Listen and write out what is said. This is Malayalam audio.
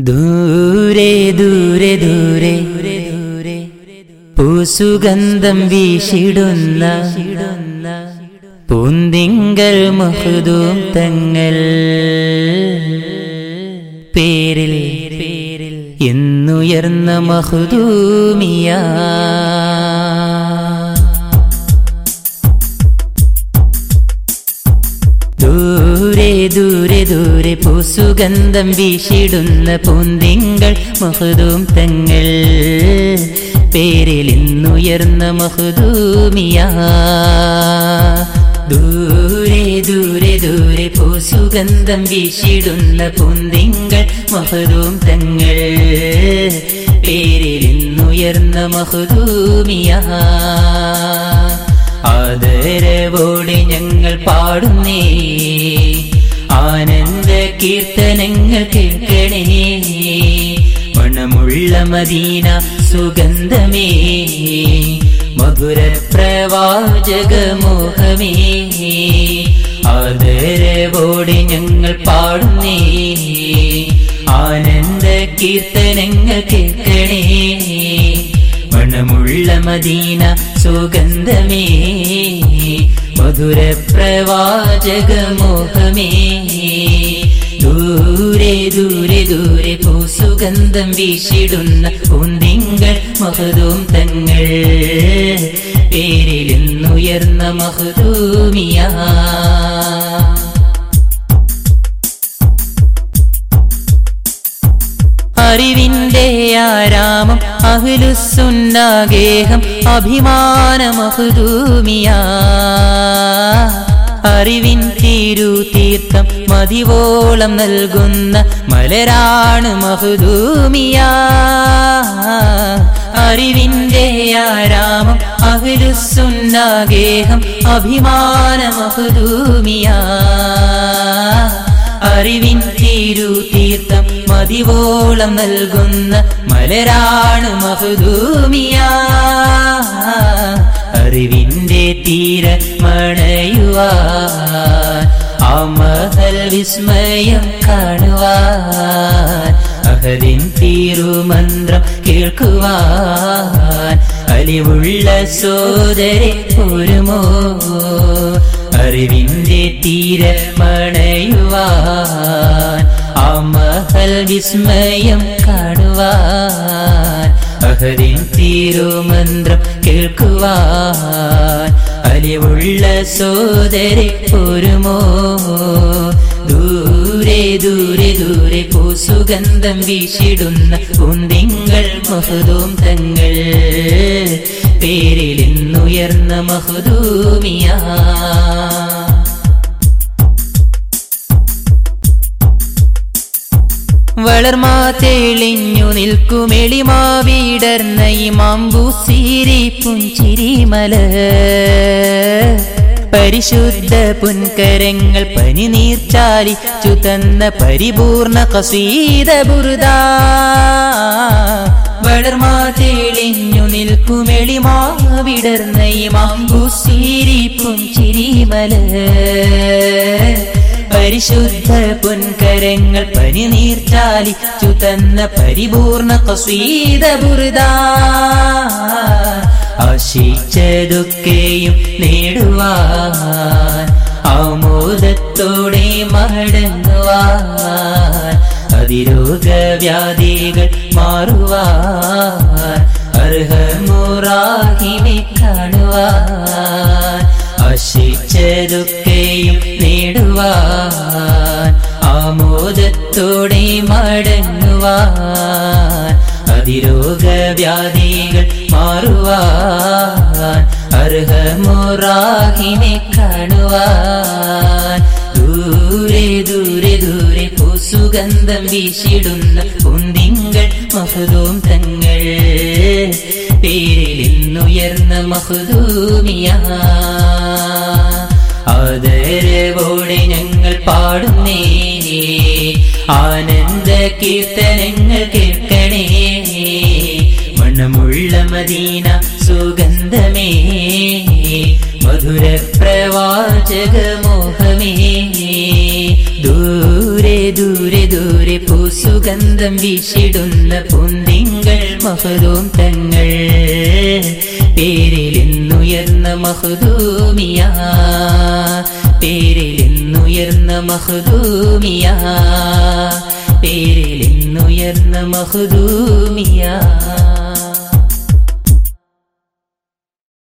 ദൂരെ ദൂരെ ദൂരെ ദൂരെ പൂസുഗന്ധം വീശിടുന്ന പൂന്തിങ്കൾ മഹുദൂം തങ്ങൾ പേരിൽ പേരിൽ എന്നുയർന്ന മഹുദൂമിയ ദൂരെ ദൂരെ ദൂരെ പൂസുഗന്ധം വീശിടുന്ന പൂന്തിങ്കൾ മഹദൂം തങ്ങൾ പേരിൽ ഇന്നുയർന്ന മഹദൂമിയ ദൂരെ ദൂരെ ദൂരെ പൂസുഗന്ധം വീശിടുന്ന പൂന്തിങ്കൾ മഹദൂം തങ്ങൾ പേരിൽ ഇന്നുയർന്ന മഹദൂമിയ ആദരവോടെ ഞങ്ങൾ പാടുന്നേ ആനന്ദ കീർത്തനങ്ങൾ കേൾക്കണേ മണമുള്ള മദീന സുഗന്ധമേ മധുര പ്രവാചകമോഹമേ ആദരവോടെ ഞങ്ങൾ പാടുന്നേ ആനന്ദ കീർത്തനങ്ങൾ കേൾക്കണേ മണമുള്ള മദീന സുഗന്ധമേ മധുര പ്രവാചകമോഹമേ ദൂരെ ദൂരെ ദൂരെ പൂസുഗന്ധം വീശിടുന്ന പൂന്തിങ്കൾ മഹദൂം തങ്ങൾ പേരിൽ ഇന്നുയർന്ന മഹദൂമിയ അറിവിന്റെ ആരാമം അഹ്ലുസുന്നാഗേഹം അഭിമാന മഹദൂമിയ അറിവിൻ തിരു തീർത്ഥം മതിവോളം നൽകുന്ന മലരാണ് മഹദൂമിയ അറിവിന്റെ ആരാമം അഹ്ലുസുന്നാഗേഹം അഭിമാന മഹദൂമിയ അറിവിൻ തിരു തീർത്ഥം മതിവോളം നൽകുന്ന മലരാണ് മഹദൂമിയ അറിവിന്റെ തീര മണയുവാൻ ആ മഹൽ വിസ്മയം കാണുവാൻ അഹദിൻ തീരുമന്ത്രം കേൾക്കുവാൻ അലിവുള്ള സോദരെ ഒരുമോ അറിവിന്റെ തീര മണയുവാൻ ആ മഹൽ വിസ്മയം കാണുവാൻ അഹരിൻ തീരുമന്ത്രം കേൾക്കുവാൻ അലിവുള്ള സോദരെ ഒരുമോ ദൂരെ ദൂരെ ദൂരെ പൂസുഗന്ധം വീശിടുന്ന പൂന്തിങ്കൾ മഹദൂം തങ്ങൾ പേരിൽ ഇന്നുയർന്ന മഹദൂമിയ വളർമാ തെളിഞ്ഞു നിൽക്കുമെളിമാവിടർന്ന ഈ മാമ്പൂസിരി പുഞ്ചിരിമല പരിശുദ്ധ പുൻകരങ്ങൾ പനിനീർച്ചാലിച്ചു തന്ന പരിപൂർണ കസീത ബുറുദ വളർമാ തെളിഞ്ഞു നിൽക്കുമെളിമാവിടർന്ന ഈ മാമ്പൂസിരി പുഞ്ചിരിമല പരിശുദ്ധ പൊൻകരങ്ങൾ പനിനീർച്ചാലിച്ചു തന്ന പരിപൂർണ കസീത ബുറുദ ആശിച്ചതൊക്കെയും നേടുവാൻ ആമോദത്തോടെ മടങ്ങുവാൻ അതിരോഗവ്യാധികൾ മാറുവാൻ അർഹമുറാഹിനെ കാണുവാൻ ആശിച്ചതൊക്കെയും നേടുവാൻ ആമോദത്തോടെ മടങ്ങുവാൻ അതിരോഗവ്യാധികൾ മാറുവാൻ അർഹമുറാഹിനെ കാണുവാൻ ദൂരെ ദൂരെ ദൂരെ പൂസുഗന്ധം വീശിടുന്ന കുന്തിങ്കൾ മഹദൂം തങ്ങൾ പേരിൽ ഇന്നുയർന്ന മഹദൂമിയ ആദരവോടെ ഞങ്ങൾ പാടുന്നേ ആനന്ദ കീർത്തനങ്ങൾ കേൾക്കണേ മണമുള്ള മദീന സുഗന്ധമേ മധുര പ്രവാചകമോഹമേ ദൂരെ ദൂരെ ദൂരെ പൂസുഗന്ധം വീശിടുന്ന പൂന്തിങ്കൾ മഹദൂം തങ്ങൾ പേരിലിന്നുയർന്ന മഹദൂമിയ പേരിലിന്നുയർന്ന മഹദൂമിയ പേരിലിന്നുയർന്ന മഹദൂമിയ